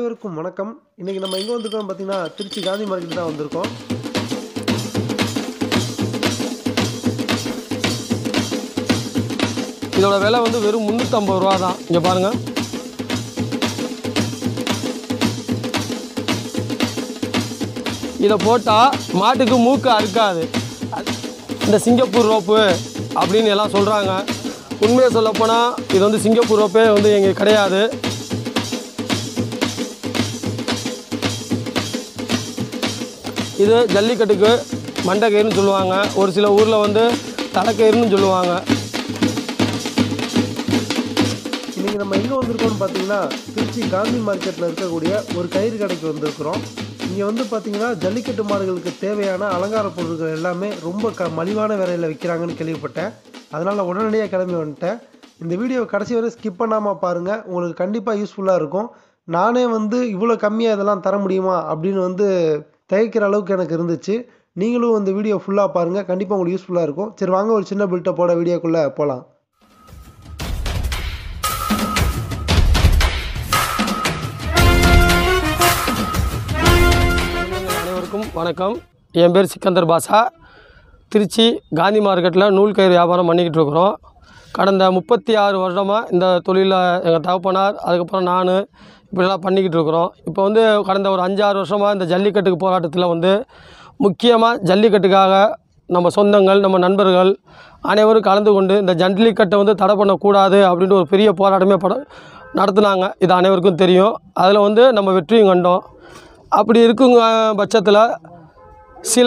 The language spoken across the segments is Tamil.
அனைவருக்கும் வணக்கம் இன்றைக்கி நம்ம எங்கே வந்திருக்கோம் பார்த்தீங்கன்னா திருச்சி காந்தி மார்க்கெட் தான் வந்திருக்கோம் இதோட விலை வந்து வெறும் முந்நூற்றம்பது ரூபா தான் இங்கே பாருங்கள் இதை போட்டால் மாட்டுக்கு மூக்கு அறுக்காது இந்த சிங்கப்பூர் ரோப்பு அப்படின்னு எல்லாம் சொல்கிறாங்க உண்மையை சொல்லப்போனால் இது வந்து சிங்கப்பூர் ரோப்பே வந்து எங்கே கிடையாது இது ஜல்லிக்கட்டுக்கு மண்டைக்கயிறுன்னு சொல்லுவாங்க ஒரு சில ஊரில் வந்து தலைக்கயிறுன்னு சொல்லுவாங்க இன்றைக்கி நம்ம எங்கே வந்திருக்கோம்னு பார்த்தீங்கன்னா திருச்சி காந்தி மார்க்கெட்டில் இருக்கக்கூடிய ஒரு கயிறு கடைக்கு வந்திருக்கிறோம் இங்கே வந்து பார்த்தீங்கன்னா ஜல்லிக்கட்டு மாடுகளுக்கு தேவையான அலங்கார பொருட்கள் எல்லாமே ரொம்ப க மலிவான விலையில் விற்கிறாங்கன்னு கேள்விப்பட்டேன் அதனால் உடனடியாக கிளம்பி வந்துட்டேன் இந்த வீடியோ கடைசி வரை ஸ்கிப் பண்ணாமல் பாருங்கள் உங்களுக்கு கண்டிப்பாக யூஸ்ஃபுல்லாக இருக்கும் நானே வந்து இவ்வளோ கம்மியாக இதெல்லாம் தர முடியுமா அப்படின்னு வந்து தயக்கிற அளவுக்கு எனக்கு இருந்துச்சு நீங்களும் இந்த வீடியோ ஃபுல்லாக பாருங்கள் கண்டிப்பாக உங்களுக்கு யூஸ்ஃபுல்லாக இருக்கும் சரி வாங்க ஒரு சின்ன பில்ட்டை போட வீடியோக்குள்ளே போகலாம் அனைவருக்கும் வணக்கம் என் பேர் சிக்கந்தர் பாஷா திருச்சி காந்தி மார்க்கெட்டில் நூல் கயிறு வியாபாரம் பண்ணிக்கிட்டு இருக்கிறோம் கடந்த முப்பத்தி ஆறு வருடமாக இந்த தொழிலில் எங்கள் தகப்பனார் அதுக்கப்புறம் நான் இப்படிலாம் பண்ணிக்கிட்டு இருக்கிறோம் இப்போ வந்து கடந்த ஒரு அஞ்சாறு வருஷமாக இந்த ஜல்லிக்கட்டுக்கு போராட்டத்தில் வந்து முக்கியமாக ஜல்லிக்கட்டுக்காக நம்ம சொந்தங்கள் நம்ம நண்பர்கள் அனைவரும் கலந்து கொண்டு இந்த ஜல்லிக்கட்டை வந்து தடை பண்ணக்கூடாது அப்படின்ட்டு ஒரு பெரிய போராட்டமே பட நடத்துனாங்க இது அனைவருக்கும் தெரியும் அதில் வந்து நம்ம வெற்றியும் கண்டோம் அப்படி இருக்குங்க பட்சத்தில் சில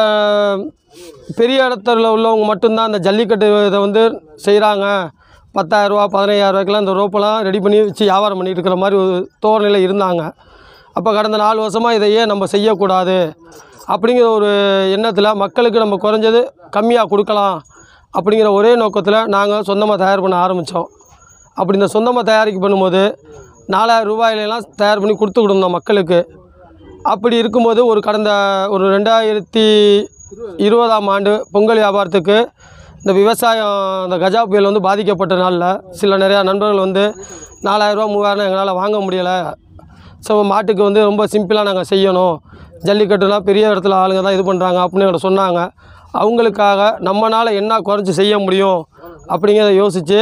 பெரிய இடத்துல உள்ளவங்க மட்டும்தான் அந்த ஜல்லிக்கட்டு இதை வந்து செய்கிறாங்க பத்தாயிரரூவா பதினையாயிரரூவாய்க்கெலாம் இந்த ரோப்பெல்லாம் ரெடி பண்ணி வச்சு வியாபாரம் பண்ணிட்டு இருக்கிற மாதிரி ஒரு தோரணையில் இருந்தாங்க அப்போ கடந்த நாலு வருஷமாக இதை ஏன் நம்ம செய்யக்கூடாது அப்படிங்கிற ஒரு எண்ணத்தில் மக்களுக்கு நம்ம குறைஞ்சது கம்மியாக கொடுக்கலாம் அப்படிங்கிற ஒரே நோக்கத்தில் நாங்கள் சொந்தமாக தயார் பண்ண ஆரம்பித்தோம் அப்படி இந்த சொந்தமாக தயாரிக்க பண்ணும்போது நாலாயிரம் ரூபாயிலெல்லாம் தயார் பண்ணி கொடுத்துக்கிட்டு இருந்தோம் மக்களுக்கு அப்படி இருக்கும்போது ஒரு கடந்த ஒரு ரெண்டாயிரத்தி இருபதாம் ஆண்டு பொங்கல் வியாபாரத்துக்கு இந்த விவசாயம் இந்த கஜா புயல் வந்து பாதிக்கப்பட்ட நாளில் சில நிறையா நண்பர்கள் வந்து நாலாயிரரூவா மூவாயிரம் எங்களால் வாங்க முடியலை ஸோ மாட்டுக்கு வந்து ரொம்ப சிம்பிளாக நாங்கள் செய்யணும் ஜல்லிக்கட்டுலாம் பெரிய இடத்துல ஆளுங்க தான் இது பண்ணுறாங்க அப்படின்னு எங்கிட்ட சொன்னாங்க அவங்களுக்காக நம்மளால் என்ன குறைச்சி செய்ய முடியும் அப்படிங்கிறத யோசித்து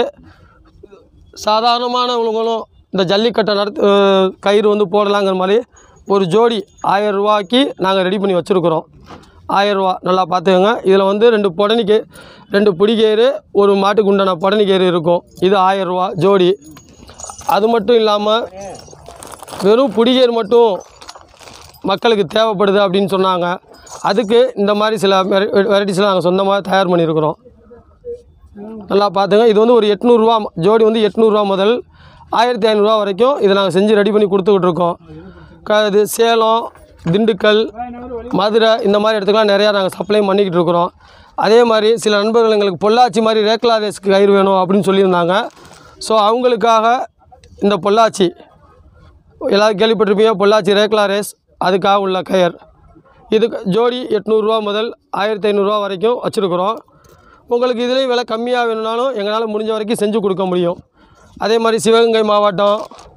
சாதாரணமானவங்களும் இந்த ஜல்லிக்கட்டை நடத்து அஹ் கயிறு வந்து போடலாங்கிற மாதிரி ஒரு ஜோடி ஆயிரம் ரூபாய்க்கு நாங்கள் ரெடி பண்ணி வச்சுருக்குறோம் ஆயரூவா நல்லா பார்த்துக்கோங்க இதில் வந்து ரெண்டு புடனிக்கு ரெண்டு பிடிக்கயிறு ஒரு மாட்டுக்கு உண்டான புடனிக்கயிறு இருக்கும் இது ஆயரூவா ஜோடி அது மட்டும் இல்லாமல் வெறும் பிடிக்கயிறு மட்டும் மக்களுக்கு தேவைப்படுது அப்படின்னு சொன்னாங்க அதுக்கு இந்த மாதிரி சில வெரைட்டிஸ்லாம் நாங்கள் சொந்தமாக தயார் பண்ணியிருக்கிறோம் நல்லா பார்த்துங்க இது வந்து ஒரு எட்நூறுரூவா ஜோடி வந்து எட்நூறுரூவா முதல் ஆயிரத்தி ஐநூறுரூவா வரைக்கும் இதை நாங்கள் செஞ்சு ரெடி பண்ணி கொடுத்துக்கிட்டு இருக்கோம் க இது சேலம் திண்டுக்கல் மதுரை இந்த மாதிரி இடத்துக்குலாம் நிறையா நாங்கள் சப்ளை பண்ணிக்கிட்டு இருக்கிறோம் அதே மாதிரி சில நண்பர்கள் எங்களுக்கு பொள்ளாச்சி மாதிரி ரேக்லா ரேஸ்க்கு கயிறு வேணும் அப்படின்னு சொல்லியிருந்தாங்க ஸோ அவங்களுக்காக இந்த பொள்ளாச்சி எல்லாரும் கேள்விப்பட்டிருப்பீங்க பொள்ளாச்சி ரேக்லா ரேஸ் அதுக்காக உள்ள கயர் இதுக்கு ஜோடி எட்நூறுரூவா முதல் ஆயிரத்தி ஐநூறுரூவா வரைக்கும் வச்சுருக்குறோம் உங்களுக்கு இதுலேயும் விலை கம்மியாக வேணும்னாலும் எங்களால் முடிஞ்ச வரைக்கும் செஞ்சு கொடுக்க முடியும் அதே மாதிரி சிவகங்கை மாவட்டம்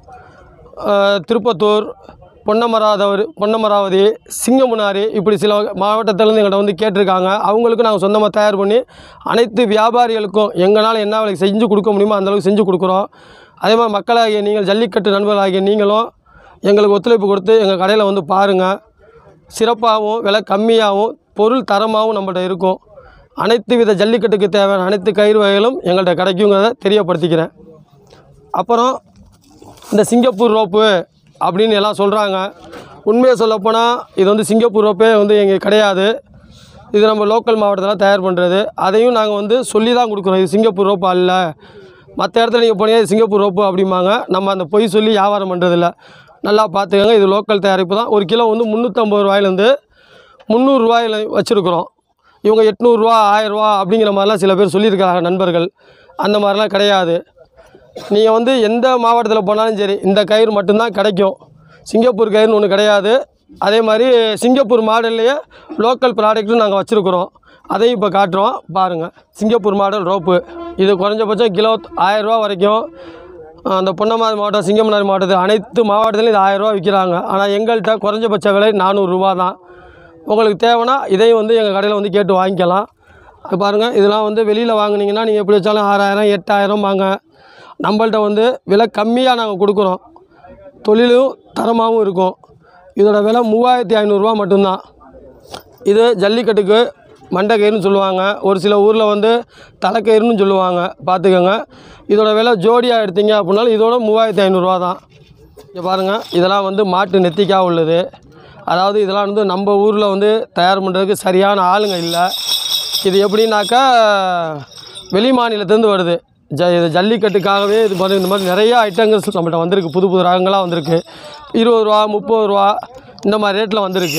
அஹ், திருப்பத்தூர் பொன்னமராதவர் பொன்னமராவதி சிங்கமுனாரி இப்படி சில மாவட்டத்திலேருந்து எங்கள்கிட்ட வந்து கேட்டிருக்காங்க அவங்களுக்கும் நாங்கள் சொந்தமாக தயார் பண்ணி அனைத்து வியாபாரிகளுக்கும் எங்களால் என்ன விலைக்கு செஞ்சு கொடுக்க முடியுமோ அந்த அளவுக்கு செஞ்சு கொடுக்குறோம் அதே மாதிரி மக்களாகிய நீங்கள் ஜல்லிக்கட்டு நண்பர்களாகிய நீங்களும் எங்களுக்கு ஒத்துழைப்பு கொடுத்து எங்கள் கடையில் வந்து பாருங்கள் சிறப்பாகவும் விலை கம்மியாகவும் பொருள் தரமாகவும் நம்மள்ட்ட இருக்கும் அனைத்து வித ஜல்லிக்கட்டுக்கு தேவையான அனைத்து கயிறு வகைகளும் எங்கள்கிட்ட கிடைக்குங்கிறத தெரியப்படுத்திக்கிறேன் அப்புறம் இந்த சிங்கப்பூர் ரோப்பு அப்படின்னு எல்லாம் சொல்கிறாங்க உண்மையை சொல்லப்போனால் இது வந்து சிங்கப்பூர் ரோப்பே வந்து எங்கே கிடையாது இது நம்ம லோக்கல் மாவட்டத்தில் தயார் பண்ணுறது அதையும் நாங்கள் வந்து சொல்லி தான் கொடுக்குறோம் இது சிங்கப்பூர் ரோப்பு அல்ல மற்ற இடத்துல நீங்கள் போனீங்க இது சிங்கப்பூர் ரோப்பு அப்படிம்பாங்க நம்ம அந்த பொய் சொல்லி வியாபாரம் பண்ணுறதில்ல நல்லா பார்த்துக்கோங்க இது லோக்கல் தயாரிப்பு தான் ஒரு கிலோ வந்து முந்நூற்றம்பது ரூபாயிலேருந்து முந்நூறுரூவாயில் வச்சுருக்குறோம் இவங்க எட்நூறுரூவா ஆயிரரூவா அப்படிங்கிற மாதிரிலாம் சில பேர் சொல்லியிருக்காங்க நண்பர்கள் அந்த மாதிரிலாம் கிடையாது நீங்கள் வந்து எந்த மாவட்டத்தில் போனாலும் சரி இந்த கயிறு மட்டும்தான் கிடைக்கும் சிங்கப்பூர் கயிறுன்னு ஒன்று கிடையாது அதே மாதிரி சிங்கப்பூர் மாடல்லையே லோக்கல் ப்ராடக்ட்டும் நாங்கள் வச்சுருக்குறோம் அதையும் இப்போ காட்டுறோம் பாருங்கள் சிங்கப்பூர் மாடல் ரோப்பு இது குறைஞ்சபட்சம் கிலோ ஆயரூவா வரைக்கும் அந்த பொன்னமாரி மாவட்டம் சிங்கமனாரி மாவட்டத்தில் அனைத்து மாவட்டத்திலும் இது ஆயிரரூவா விற்கிறாங்க ஆனால் எங்கள்கிட்ட குறைஞ்சபட்ச விலை நானூறுரூவா தான் உங்களுக்கு தேவைன்னா இதையும் வந்து எங்கள் கடையில் வந்து கேட்டு வாங்கிக்கலாம் இது பாருங்கள் இதெல்லாம் வந்து வெளியில் வாங்குனீங்கன்னா நீங்கள் எப்படி வச்சாலும் ஆறாயிரம் எட்டாயிரம் வாங்க நம்மள்ட்ட வந்து விலை கம்மியாக நாங்கள் கொடுக்குறோம் தொழிலும் தரமாகவும் இருக்கும் இதோட விலை மூவாயிரத்தி ஐநூறுரூவா மட்டும்தான் இது ஜல்லிக்கட்டுக்கு மண்டைக்கயிறுன்னு சொல்லுவாங்க ஒரு சில ஊரில் வந்து தலைக்கயிறுன்னு சொல்லுவாங்க பார்த்துக்கோங்க இதோட விலை ஜோடியாக எடுத்தீங்க அப்படின்னாலும் இதோட மூவாயிரத்தி ஐநூறுரூவா தான் இங்கே பாருங்கள் இதெல்லாம் வந்து மாட்டு நெத்திக்காக உள்ளது அதாவது இதெல்லாம் வந்து நம்ம ஊரில் வந்து தயார் பண்ணுறதுக்கு சரியான ஆளுங்க இல்லை இது எப்படின்னாக்கா வெளி மாநிலத்துலேருந்து வருது ஜ இது ஜல்லிக்கட்டுக்காகவே இது மாதிரி இந்த மாதிரி நிறைய ஐட்டங்கள்ஸ் நம்மகிட்ட வந்திருக்கு புது புது ரகங்களாக வந்திருக்கு இருபது ரூபா முப்பது ரூபா இந்த மாதிரி ரேட்டில் வந்திருக்கு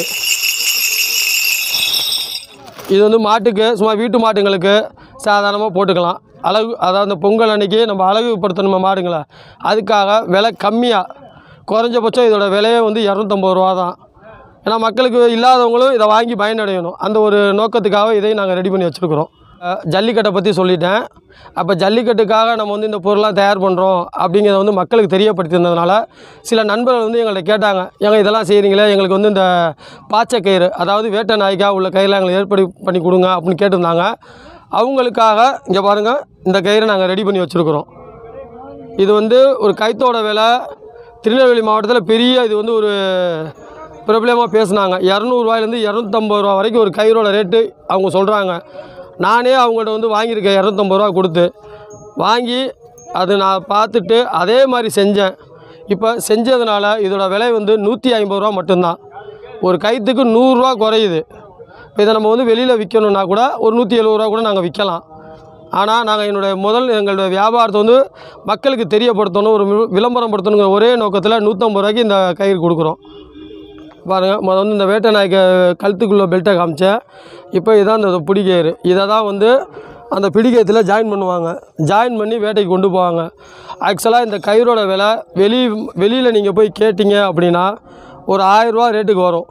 இது வந்து மாட்டுக்கு சும்மா வீட்டு மாட்டுங்களுக்கு சாதாரணமாக போட்டுக்கலாம் அழகு அதாவது அந்த பொங்கல் அன்னைக்கு நம்ம அழகுபடுத்தணுமா மாடுங்களை அதுக்காக விலை கம்மியாக குறைஞ்சபட்சம் இதோட விலையே வந்து இரநூத்தம்பது ரூபா தான் ஏன்னா மக்களுக்கு இல்லாதவங்களும் இதை வாங்கி பயனடையணும் அந்த ஒரு நோக்கத்துக்காக இதையும் நாங்கள் ரெடி பண்ணி வச்சுருக்குறோம் அஹ் ஜல்லிக்கட்டை பற்றி சொல்லிட்டேன் அப்போ ஜல்லிக்கட்டுக்காக நம்ம வந்து இந்த பொருள்லாம் தயார் பண்ணுறோம் அப்படிங்கிறத வந்து மக்களுக்கு தெரியப்படுத்தியிருந்ததுனால சில நண்பர்கள் வந்து எங்கள்கிட்ட கேட்டாங்க ஏங்க இதெல்லாம் செய்கிறீங்களே எங்களுக்கு வந்து இந்த பாச்சை கயிறு அதாவது வேட்டை நாய்க்காக உள்ள கயிறுலாம் எங்களுக்கு ஏற்பாடு பண்ணி கொடுங்க அப்படின்னு கேட்டிருந்தாங்க அவங்களுக்காக இங்கே பாருங்கள் இந்த கயிறை நாங்கள் ரெடி பண்ணி வச்சுருக்குறோம் இது வந்து ஒரு கைத்தோட விலை திருநெல்வேலி மாவட்டத்தில் பெரிய இது வந்து ஒரு பிரபலமாக பேசுனாங்க இரநூறுவாயிலேருந்து இரநூத்தம்பது ரூபா வரைக்கும் ஒரு கயிறோட ரேட்டு அவங்க சொல்கிறாங்க நானே அவங்கள்ட்ட வந்து வாங்கியிருக்கேன் இரநூத்தம்பது ரூபா கொடுத்து வாங்கி அது நான் பார்த்துட்டு அதே மாதிரி செஞ்சேன் இப்போ செஞ்சதுனால இதோட விலை வந்து நூற்றி ஐம்பது ரூபா மட்டும்தான் ஒரு கைத்துக்கு நூறுரூவா குறையுது இப்போ இதை நம்ம வந்து வெளியில் விற்கணுன்னா கூட ஒரு நூற்றி எழுபது ரூபா கூட நாங்கள் விற்கலாம் ஆனால் நாங்கள் என்னுடைய முதல் எங்களுடைய வியாபாரத்தை வந்து மக்களுக்கு தெரியப்படுத்தணும் ஒரு வி- விளம்பரப்படுத்தணுங்கிற ஒரே நோக்கத்தில் நூற்றம்பது ரூபாய்க்கு இந்த கயிறு கொடுக்குறோம் பாருங்கள் முதல்ல வந்து இந்த வேட்டை நாய்க்கு கழுத்துக்குள்ள பெல்ட்டை காமிச்சேன் இப்போ இதான் இந்த பிடிக்கயிறு இதை தான் வந்து அந்த பிடிக்கயத்தில் ஜாயின் பண்ணுவாங்க ஜாயின் பண்ணி வேட்டைக்கு கொண்டு போவாங்க ஆக்சுவலாக இந்த கயிறோட விலை வெளி வெளியில் நீங்கள் போய் கேட்டிங்க அப்படின்னா ஒரு ஆயிரரூவா ரேட்டுக்கு வரும்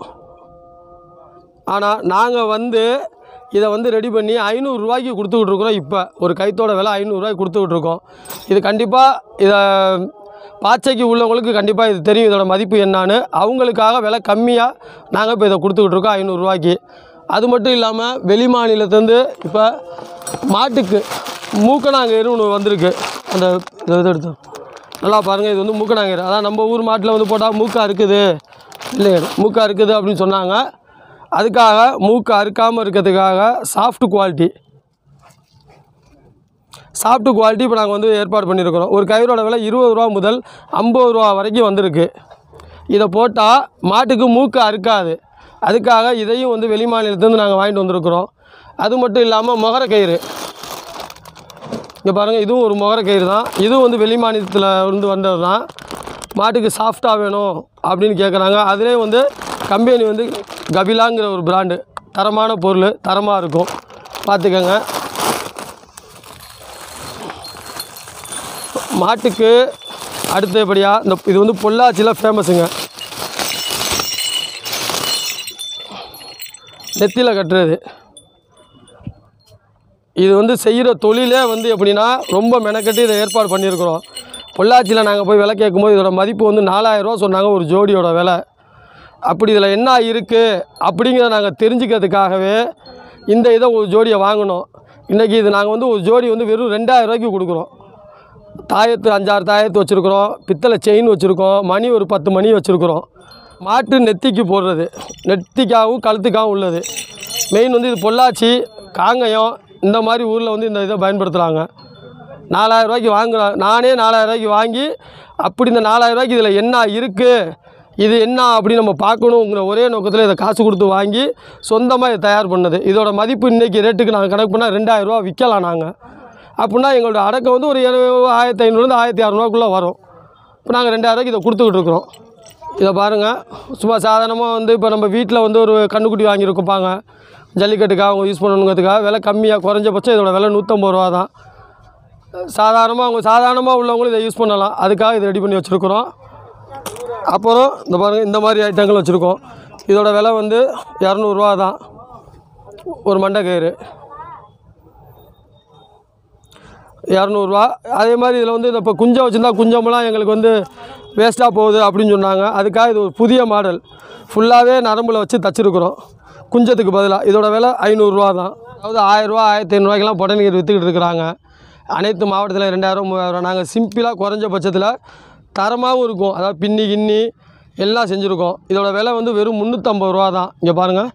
ஆனால் நாங்கள் வந்து இதை வந்து ரெடி பண்ணி ஐநூறுரூவாய்க்கு கொடுத்துக்கிட்டு இருக்கிறோம் இப்போ ஒரு கைத்தோட விலை ஐநூறுரூவாய்க்கு கொடுத்துக்கிட்டு இருக்கோம் இது கண்டிப்பாக இதை பாச்சைக்கு உள்ளவங்களுக்கு கண்டிப்பாக இது தெரியும் இதோட மதிப்பு என்னான்னு அவங்களுக்காக விலை கம்மியாக நாங்கள் இப்போ இதை கொடுத்துக்கிட்டு இருக்கோம் ஐநூறுரூவாய்க்கு அது மட்டும் இல்லாமல் வெளி மாநிலத்துலேருந்து இப்போ மாட்டுக்கு மூக்கணாங்கயிறு ஒன்று வந்திருக்கு அந்த இதை இதை எடுத்து நல்லா பாருங்கள் இது வந்து மூக்கணாங்கயிறு அதான் நம்ம ஊர் மாட்டில் வந்து போட்டால் மூக்கா இருக்குது இல்லை மூக்கா இருக்குது அப்படின்னு சொன்னாங்க அதுக்காக மூக்கு அறுக்காமல் இருக்கிறதுக்காக சாஃப்ட் குவாலிட்டி சாஃப்ட் குவாலிட்டி இப்போ நாங்கள் வந்து ஏற்பாடு பண்ணியிருக்கிறோம் ஒரு கயிறோட விலை இருபது ரூபா முதல் ஐம்பது ரூபா வரைக்கும் வந்திருக்கு இதை போட்டால் மாட்டுக்கு மூக்கு அறுக்காது அதுக்காக இதையும் வந்து வெளி மாநிலத்துலேருந்து நாங்கள் வாங்கிட்டு வந்திருக்கிறோம் அது மட்டும் இல்லாமல் முகர கயிறு இங்கே பாருங்கள் இதுவும் ஒரு முகர கயிறு தான் இதுவும் வந்து வெளி மாநிலத்தில் இருந்து வந்தது தான் மாட்டுக்கு சாஃப்டாக வேணும் அப்படின்னு கேட்குறாங்க அதுலேயும் வந்து கம்பெனி வந்து கபிலாங்கிற ஒரு பிராண்டு தரமான பொருள் தரமாக இருக்கும் பார்த்துக்கங்க மாட்டுக்கு அடுத்தபடியாக இந்த இது வந்து பொள்ளாச்சியில் ஃபேமஸுங்க நெத்தியில் கட்டுறது இது வந்து செய்கிற தொழிலே வந்து எப்படின்னா ரொம்ப மெனக்கட்டு இதை ஏற்பாடு பண்ணியிருக்கிறோம் பொள்ளாச்சியில் நாங்கள் போய் விலை கேட்கும்போது இதோட மதிப்பு வந்து நாலாயிரரூவா சொன்னாங்க ஒரு ஜோடியோட விலை அப்படி இதில் என்ன இருக்குது அப்படிங்கிறத நாங்கள் தெரிஞ்சுக்கிறதுக்காகவே இந்த இதை ஒரு ஜோடியை வாங்கினோம் இன்றைக்கி இது நாங்கள் வந்து ஒரு ஜோடி வந்து வெறும் ரெண்டாயிரம் ரூபாய்க்கு கொடுக்குறோம் தாயத்து அஞ்சாறு தாயத்து வச்சுருக்குறோம் பித்தளை செயின் வச்சுருக்கோம் மணி ஒரு பத்து மணி வச்சுருக்குறோம் மாட்டு நெத்திக்கு போடுறது நெத்திக்காகவும் கழுத்துக்காகவும் உள்ளது மெயின் வந்து இது பொள்ளாச்சி காங்கயம் இந்த மாதிரி ஊரில் வந்து இந்த இதை பயன்படுத்துகிறாங்க நாலாயிரம் ரூபாய்க்கு வாங்குறேன் நானே நாலாயிரம் ரூபாய்க்கு வாங்கி அப்படி இந்த நாலாயிரம் ரூபாய்க்கு இதில் என்ன இருக்குது இது என்ன அப்படி நம்ம பார்க்கணுங்கிற ஒரே நோக்கத்தில் இதை காசு கொடுத்து வாங்கி சொந்தமாக இதை தயார் பண்ணது இதோட மதிப்பு இன்றைக்கி ரேட்டுக்கு நாங்கள் கணக்கு பண்ணால் ரெண்டாயிரரூவா விற்கலாம் நாங்கள் அப்படின்னா எங்களோட அடக்கம் வந்து ஒரு எழு- ஆயிரத்தி ஐநூறுலேருந்து ஆயிரத்தி அறநூறுவாக்குள்ளே வரும் இப்போ நாங்கள் ரெண்டாயிரூவாய்க்கு இதை கொடுத்துக்கிட்டு இருக்கிறோம் இதை பாருங்கள் சும்மா சாதாரணமாக வந்து இப்போ நம்ம வீட்டில் வந்து ஒரு கண்ணுக்குட்டி வாங்கியிருப்பாங்க ஜல்லிக்கட்டுக்காக அவங்க யூஸ் பண்ணணுங்கிறதுக்காக விலை கம்மியாக குறைஞ்சபட்சம் இதோட விலை நூற்றம்பது ரூபா தான் சாதாரணமாக அவங்க சாதாரணமாக உள்ளவங்களும் இதை யூஸ் பண்ணலாம் அதுக்காக இதை ரெடி பண்ணி வச்சுருக்குறோம் அப்புறம் இந்த பாருங்கள் இந்த மாதிரி ஐட்டங்கள் வச்சுருக்கோம் இதோட விலை வந்து இரநூறுவா தான் ஒரு மண்டைக்கயிறு இரநூறுவா அதே மாதிரி இதில் வந்து இந்த இப்போ குஞ்சம் வச்சுருந்தா குஞ்சமெல்லாம் எங்களுக்கு வந்து வேஸ்ட்டாக போகுது அப்படின்னு சொன்னாங்க அதுக்காக இது ஒரு புதிய மாடல் ஃபுல்லாகவே நரம்பில் வச்சு தச்சிருக்கிறோம் குஞ்சத்துக்கு பதிலாக இதோட விலை ஐநூறுரூவா தான் அதாவது ஆயிரரூவா ஆயிரத்தி ஐநூறுரூவாய்க்கெல்லாம் புடநீர் விற்றுக்கிட்டு இருக்கிறாங்க அனைத்து மாவட்டத்தில் ரெண்டாயிரம் மூவாயிரம் நாங்கள் சிம்பிளாக குறைஞ்ச பட்சத்தில் தரமாகவும் இருக்கும் அதாவது பின்னி கின்னி எல்லாம் செஞ்சுருக்கோம் இதோட விலை வந்து வெறும் முந்நூற்றம்பது ரூபா தான் இங்கே பாருங்கள்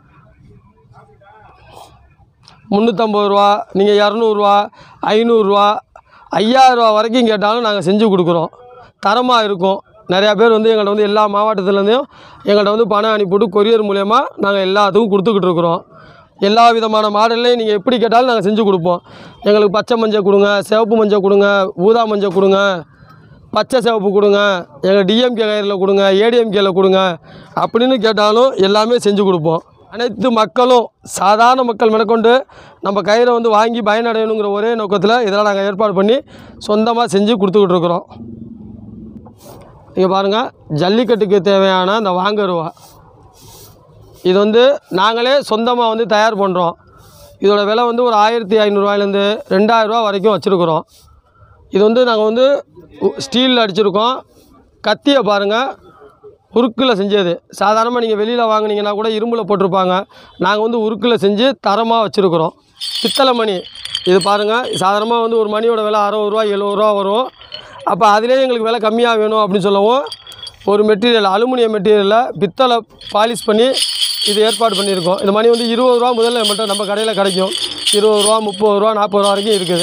முந்நூற்றம்பது ரூபா நீங்கள் இரநூறுவா ஐநூறுரூவா ஐயாயிரரூவா வரைக்கும் கேட்டாலும் நாங்கள் செஞ்சு கொடுக்குறோம் தரமாக இருக்கும் நிறையா பேர் வந்து எங்கள்கிட்ட வந்து எல்லா மாவட்டத்துலேருந்தும் எங்கள்கிட்ட வந்து பணம் அனுப்பிவிட்டு கொரியர் மூலயமா நாங்கள் எல்லாத்துக்கும் கொடுத்துக்கிட்டு இருக்கிறோம் எல்லா விதமான மாடல்லையும் நீங்கள் எப்படி கேட்டாலும் நாங்கள் செஞ்சு கொடுப்போம் எங்களுக்கு பச்சை மஞ்சள் கொடுங்க சிவப்பு மஞ்சள் கொடுங்க ஊதா மஞ்சள் கொடுங்க பச்சை சிவப்பு கொடுங்க எங்கள் டிஎம்கே கயிறில் கொடுங்க ஏடிஎம்கேல கொடுங்க அப்படின்னு கேட்டாலும் எல்லாமே செஞ்சு கொடுப்போம் அனைத்து மக்களும் சாதாரண மக்கள் மேற்கொண்டு நம்ம கயிறை வந்து வாங்கி பயனடையணுங்கிற ஒரே நோக்கத்தில் இதெல்லாம் நாங்கள் ஏற்பாடு பண்ணி சொந்தமாக செஞ்சு கொடுத்துக்கிட்டு இருக்கிறோம் இங்கே பாருங்கள் ஜல்லிக்கட்டுக்கு தேவையான அந்த வாங்கருவா இது வந்து நாங்களே சொந்தமாக வந்து தயார் பண்ணுறோம் இதோட விலை வந்து ஒரு ஆயிரத்தி ஐநூறுரூவாயிலேருந்து ரெண்டாயிரரூவா வரைக்கும் வச்சுருக்குறோம் இது வந்து நாங்கள் வந்து ஸ்டீலில் அடிச்சிருக்கோம் கத்தியை பாருங்கள் உருக்கில் செஞ்சது சாதாரணமாக நீங்கள் வெளியில் வாங்குனீங்கன்னா கூட இரும்பில் போட்டிருப்பாங்க நாங்கள் வந்து உருக்கில் செஞ்சு தரமாக வச்சுருக்குறோம் பித்தளை மணி இது பாருங்கள் சாதாரணமாக வந்து ஒரு மணியோட விலை அறுபது ரூபா எழுபது ரூபா வரும் அப்போ அதிலே எங்களுக்கு விலை கம்மியாக வேணும் அப்படின்னு சொல்லவும் ஒரு மெட்டீரியல் அலுமினியம் மெட்டீரியலில் பித்தளை பாலிஷ் பண்ணி இது ஏற்பாடு பண்ணியிருக்கோம் இந்த மணி வந்து இருபது ரூபா முதல்ல நம்மகிட்ட நம்ம கடையில் கிடைக்கும் இருபது ரூபா முப்பது ரூபா நாற்பது ரூபா வரைக்கும் இருக்குது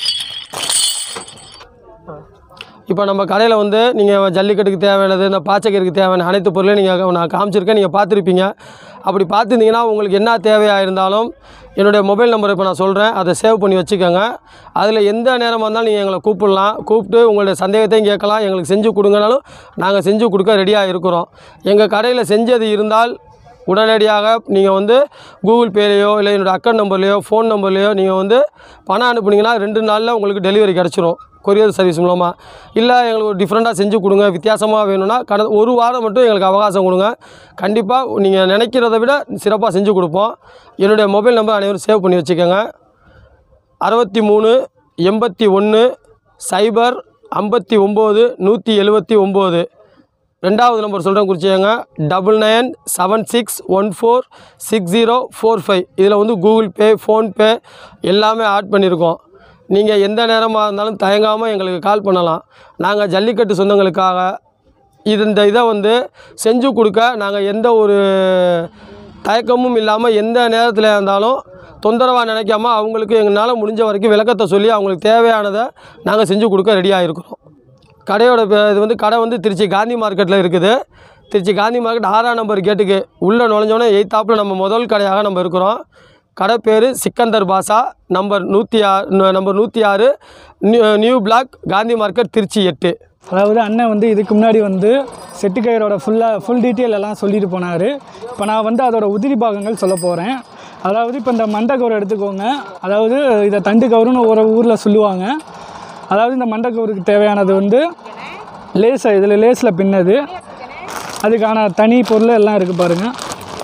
இப்போ நம்ம கடையில் வந்து நீங்கள் ஜல்லிக்கட்டுக்கு தேவையானது இந்த பாச்சக்கருக்கு தேவையான அனைத்து பொருளையும் நீங்கள் நான் காமிச்சிருக்கேன் நீங்கள் பார்த்துருப்பீங்க அப்படி பார்த்துருந்தீங்கன்னா உங்களுக்கு என்ன தேவையாக இருந்தாலும் என்னுடைய மொபைல் நம்பர் இப்போ நான் சொல்கிறேன் அதை சேவ் பண்ணி வச்சுக்கோங்க அதில் எந்த நேரமாக இருந்தாலும் நீங்கள் எங்களை கூப்பிடலாம் கூப்பிட்டு உங்களுடைய சந்தேகத்தையும் கேட்கலாம் எங்களுக்கு செஞ்சு கொடுங்கனாலும் நாங்கள் செஞ்சு கொடுக்க ரெடியாக இருக்கிறோம் எங்கள் கடையில் செஞ்சது இருந்தால் உடனடியாக நீங்கள் வந்து கூகுள் பேலையோ இல்லை என்னோடய அக்கௌண்ட் நம்பர்லையோ ஃபோன் நம்பர்லையோ நீங்கள் வந்து பணம் அனுப்புனீங்கன்னா ரெண்டு நாளில் உங்களுக்கு டெலிவரி கிடச்சிரும் கொரியர் சர்வீஸ் மூலமாக இல்லை எங்களுக்கு ஒரு டிஃப்ரெண்ட்டாக செஞ்சு கொடுங்க வித்தியாசமாக வேணும்னா கடந்த ஒரு வாரம் மட்டும் எங்களுக்கு அவகாசம் கொடுங்க கண்டிப்பாக நீங்கள் நினைக்கிறத விட சிறப்பாக செஞ்சு கொடுப்போம் என்னுடைய மொபைல் நம்பர் அனைவரும் சேவ் பண்ணி வச்சுக்கோங்க அறுபத்தி மூணு எண்பத்தி ஒன்று சைபர் ஐம்பத்தி ஒம்பது நூற்றி எழுபத்தி ஒம்பது ரெண்டாவது நம்பர் சொல்கிறேன் குறிச்சிக்கங்க double nine seven six one four six zero four five இதில் வந்து கூகுள் பே ஃபோன்பே எல்லாமே ஆட் பண்ணியிருக்கோம் நீங்கள் எந்த நேரமாக இருந்தாலும் தயங்காமல் எங்களுக்கு கால் பண்ணலாம் நாங்கள் ஜல்லிக்கட்டு சொந்தங்களுக்காக இது இந்த இதை வந்து செஞ்சு கொடுக்க நாங்கள் எந்த ஒரு தயக்கமும் இல்லாமல் எந்த நேரத்தில் இருந்தாலும் தொந்தரவாக நினைக்காம அவங்களுக்கு எங்களால் முடிஞ்ச வரைக்கும் விளக்கத்தை சொல்லி அவங்களுக்கு தேவையானதை நாங்கள் செஞ்சு கொடுக்க ரெடியாக இருக்கிறோம் கடையோட பே- இது வந்து கடை வந்து திருச்சி காந்தி மார்க்கெட்டில் இருக்குது திருச்சி காந்தி மார்க்கெட் ஆறாம் நம்பர் கேட்டுக்கு உள்ளே நுழைஞ்சோடனே எய்த்தாப்பில் நம்ம முதல் கடையாக நம்ம இருக்கிறோம் கடை பேர் சிக்கந்தர் பாஷா நம்பர் நூற்றி ஆறு நம்பர் நூற்றி ஆறு new new block Gandhi market Trichy எட்டு அதாவது அண்ணன் வந்து இதுக்கு முன்னாடி வந்து செட்டு கயிறோட ஃபுல்லாக ஃபுல் டீட்டெயில் எல்லாம் சொல்லிட்டு போனார் இப்போ நான் வந்து அதோட உதிரி பாகங்கள் சொல்ல போகிறேன் அதாவது இப்போ இந்த மண்டை கவர் எடுத்துக்கோங்க அதாவது இதை தண்டு கவருன்னு ஒரு ஊரில் சொல்லுவாங்க அதாவது இந்த மண்டை கவருக்கு தேவையானது வந்து லேஸை இதில் லேஸில் பின்னது அதுக்கான தனி பொருள் எல்லாம் இருக்குது பாருங்கள்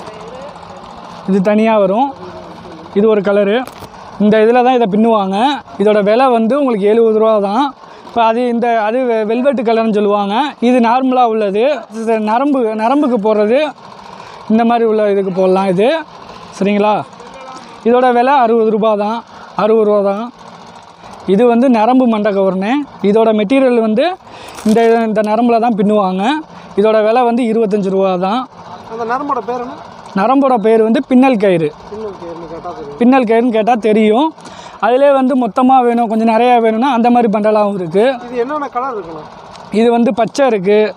இது தனியாக வரும் இது ஒரு கலரு இந்த இதில் தான் இதை பின்னுவாங்க இதோட விலை வந்து உங்களுக்கு எழுபது ரூபா தான் இப்போ அது இந்த அது வெ- வெல்வெட்டு கலர்னு சொல்லுவாங்க இது நார்மலாக உள்ளது இது நரம்பு நரம்புக்கு போடுறது இந்த மாதிரி உள்ள இதுக்கு போடலாம் இது சரிங்களா இதோட விலை அறுபது ரூபா தான் அறுபது ரூபா தான் இது வந்து நரம்பு மண்டை கவர்னு இதோட மெட்டீரியல் வந்து இந்த இந்த நரம்பில் தான் பின்னுவாங்க இதோட விலை வந்து இருபத்தஞ்சி ரூபா தான் அந்த நரம்போட பேர் என்ன நரம்போட பேர் வந்து பின்னல் கயிறு இன்னும் கேள்வி கேட்டால் தெரியும் பின்னல் கயிறுன்னு கேட்டால் தெரியும் அதிலே வந்து மொத்தமாக வேணும் கொஞ்சம் நிறையா வேணும்னா அந்த மாதிரி பண்டலாகவும் இருக்குது இது என்னென்ன கலர் இருக்குண்ணா இது வந்து பச்சை இருக்குது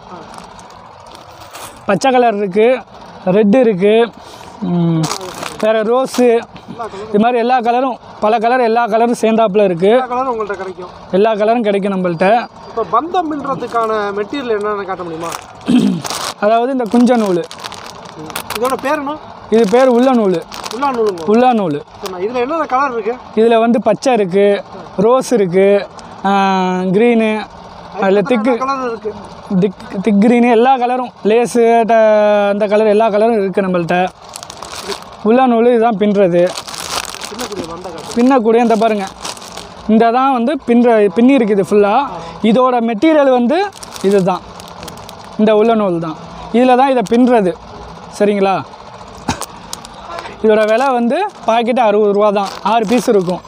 பச்சை கலர் இருக்குது ரெட்டு இருக்குது வேறு ரோஸு இது மாதிரி எல்லா கலரும் பல கலர் எல்லா கலரும் சேர்ந்தாப்புல இருக்குது எல்லா கலரும் உங்கள்கிட்ட கிடைக்கும் எல்லா கலரும் கிடைக்கும் நம்மள்ட்ட இப்போ பந்தம் மின்றதுக்கான மெட்டீரியல் என்னென்னு காட்ட முடியுமா அதாவது இந்த குஞ்ச நூல் இதோட பேர் என்ன இது பேர் உள்ள நூல் உள்ளா நூலுங்க உள்ளா நூல் சரிண்ணா இதில் என்னென்ன கலர் இருக்கு இதில் வந்து பச்சை இருக்குது ரோஸ் இருக்குது க்ரீனு அதில் திக்கு கலர் இருக்கு திக் திக் க்ரீனு எல்லா கலரும் லேஸு ட அந்த கலர் எல்லா கலரும் இருக்குது நம்மள்ட்ட உள்ள நூல் இதுதான் பின்னுறது சின்னக்கூடிய மண்டை காட்டு பின்னக்கூடிய இந்த பாருங்க இந்த தான் வந்து பின்ற பின்னி இருக்குது ஃபுல்லாக இதோட மெட்டீரியல் வந்து இதுதான் இந்த உள்ள நூல் தான் இதில் தான் இதை பின்னுறது சரிங்களா இதோட விலை வந்து பாக்கெட்டு அறுபது ரூபா தான் ஆறு பீஸ் இருக்கும்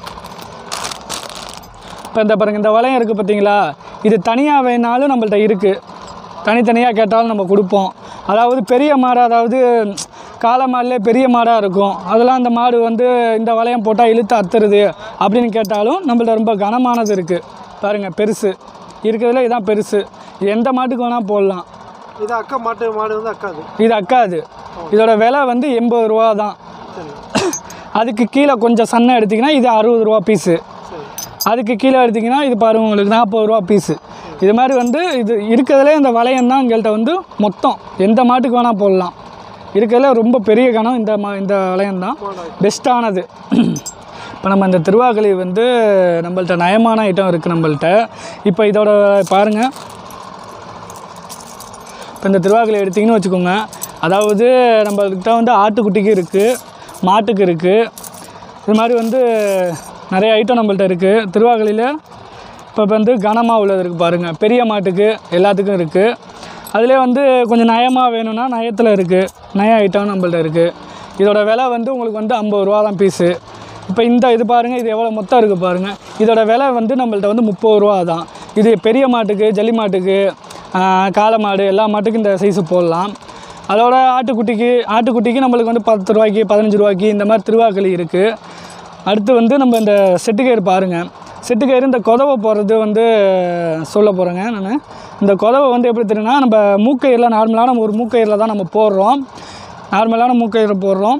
இப்போ இந்த பாருங்க இந்த வளையம் இருக்குது பார்த்தீங்களா இது தனியாக வேணாலும் நம்மள்ட்ட இருக்குது தனித்தனியாக கேட்டாலும் நம்ம கொடுப்போம் அதாவது பெரிய மாடு அதாவது காளை மாடுலே பெரிய மாடாக இருக்கும் அதெல்லாம் அந்த மாடு வந்து இந்த வளையம் போட்டால் இழுத்து அத்துறது அப்படின்னு கேட்டாலும் நம்மள்ட்ட ரொம்ப கனமானது இருக்குது பாருங்கள் பெருசு இருக்கிறதுல இதான் பெருசு இது எந்த மாட்டுக்கு வேணால் போடலாம் இது அக்கா மாட்டு மாடு வந்து அக்காது இது அக்காது இதோட விலை வந்து எண்பது ரூபா தான் சரி அதுக்கு கீழே கொஞ்சம் சன்னை எடுத்திங்கன்னா இது அறுபது ரூபா பீஸு சரி அதுக்கு கீழே எடுத்திங்கன்னா இது பாருங்க உங்களுக்கு நாற்பது ரூபா பீஸு இது மாதிரி வந்து இது இருக்கிறதுலே இந்த வளையம் தான் எங்கள்கிட்ட வந்து மொத்தம் எந்த மாட்டுக்கு வேணால் போடலாம் இருக்கிறதுல ரொம்ப பெரிய கணம் இந்த மா இந்த வளையம் தான் பெஸ்ட்டானது இப்போ நம்ம இந்த திருவாக்களி வந்து நம்மள்ட்ட நயமான ஐட்டம் இருக்குது நம்மள்ட்ட இப்போ இதோட பாருங்கள் இப்போ இந்த திருவாக்களை எடுத்திங்கன்னு வச்சுக்கோங்க அதாவது நம்மள்கிட்ட வந்து ஆட்டுக்குட்டிக்கு இருக்குது மாட்டுக்கு இருக்குது இது மாதிரி வந்து நிறைய ஐட்டம் நம்மள்ட்ட இருக்குது திருவாக்களியில் இப்போ வந்து கனமாக உள்ளது இருக்குது பாருங்கள் பெரிய மாட்டுக்கு எல்லாத்துக்கும் இருக்குது அதிலே வந்து கொஞ்சம் நயமாக வேணும்னா நயத்தில் இருக்குது நய ஐட்டம் நம்மள்ட்ட இருக்குது இதோட விலை வந்து உங்களுக்கு வந்து ஐம்பது ரூபா தான் பீஸு இப்போ இந்த இது பாருங்கள் இது எவ்வளோ மொத்தம் இருக்குது பாருங்கள் இதோட விலை வந்து நம்மள்ட்ட வந்து முப்பது ரூபா தான் இது பெரிய மாட்டுக்கு ஜல்லி மாட்டுக்கு ஆஹ், காளை மாடு எல்லா மாட்டுக்கும் இந்த சைஸு போடலாம் அதோட ஆட்டுக்குட்டிக்கு ஆட்டுக்குட்டிக்கு நம்மளுக்கு வந்து பத்து ரூபாய்க்கு பதினஞ்சு ரூபாய்க்கு இந்த மாதிரி திருவாக்களி இருக்குது அடுத்து வந்து நம்ம இந்த செட்டுக்கயிறு பாருங்கள் செட்டுக்கயிறு இந்த கொதவை போடுறது வந்து சொல்ல போகிறேங்க நான் இந்த கொதவை வந்து எப்படி தெரியும்னா நம்ம மூக்கயிறில் நார்மலான ஒரு மூக்கயிறில் தான் நம்ம போடுறோம் நார்மலான மூக்கயிறு போடுறோம்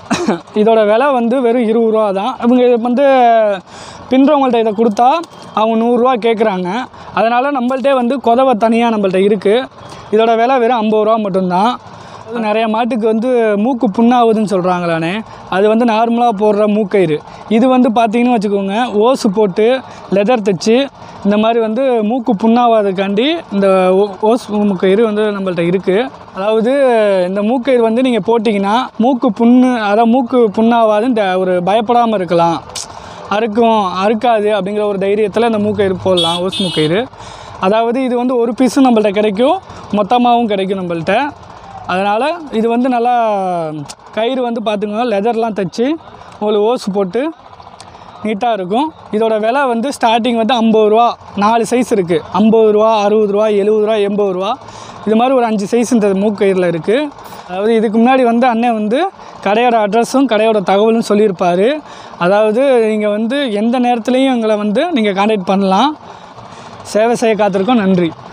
இதோட விலை வந்து வெறும் இருபது ரூபா தான் இவங்க இது வந்து பின்றவங்கள்ட்ட இதை கொடுத்தா அவங்க நூறுரூவா கேட்குறாங்க அதனால் நம்மள்ட்டே வந்து கொதவை தனியாக நம்மள்ட்ட இருக்குது இதோட விலை வெறும் ஐம்பது ரூபா மட்டும்தான் அது நிறைய மாட்டுக்கு வந்து மூக்கு புண்ணாகுதுன்னு சொல்கிறாங்களானே அது வந்து நார்மலாக போடுற மூக்கயிறு இது வந்து பார்த்தீங்கன்னு வச்சுக்கோங்க ஓசு போட்டு லெதர் தைச்சு இந்த மாதிரி வந்து மூக்கு புண்ணாகாததுக்காண்டி இந்த ஓ- ஓஸ் மூக்கயிறு வந்து நம்மள்ட்ட இருக்குது அதாவது இந்த மூக்கயிறு வந்து நீங்கள் போட்டிங்கன்னா மூக்கு புண்ணு அதாவது மூக்கு புண்ணாகாதுன்னு த- ஒரு பயப்படாமல் இருக்கலாம் அறுக்கும் அறுக்காது அப்படிங்கிற ஒரு தைரியத்தில் இந்த மூக்கயிறு போடலாம் ஓஸ் மூக்கயிறு அதாவது இது வந்து ஒரு பீஸும் நம்மள்ட்ட கிடைக்கும் மொத்தமாகவும் கிடைக்கும் நம்மள்ட்ட அதனால் இது வந்து நல்லா கயிறு வந்து பார்த்துக்கோங்க லெதர்லாம் தைச்சி உங்களுக்கு ஓஸ் போட்டு நீட்டாக இருக்கும் இதோட விலை வந்து ஸ்டார்டிங் வந்து ஐம்பது ரூபா நாலு சைஸ் இருக்குது ஐம்பது ரூபா அறுபது ரூபா எழுபது ரூபா எண்பது ரூபா இது மாதிரி ஒரு அஞ்சு சைஸ் இந்த மூக்கயிறில் இருக்குது அதாவது இதுக்கு முன்னாடி வந்து அண்ணன் வந்து கடையோட அட்ரஸும் கடையோட தகவலும் சொல்லியிருப்பார் அதாவது நீங்கள் வந்து எந்த நேரத்துலையும் எங்களை வந்து நீங்கள் கான்டாக்ட் பண்ணலாம் சேவை செய்ய காத்திருக்கோம் நன்றி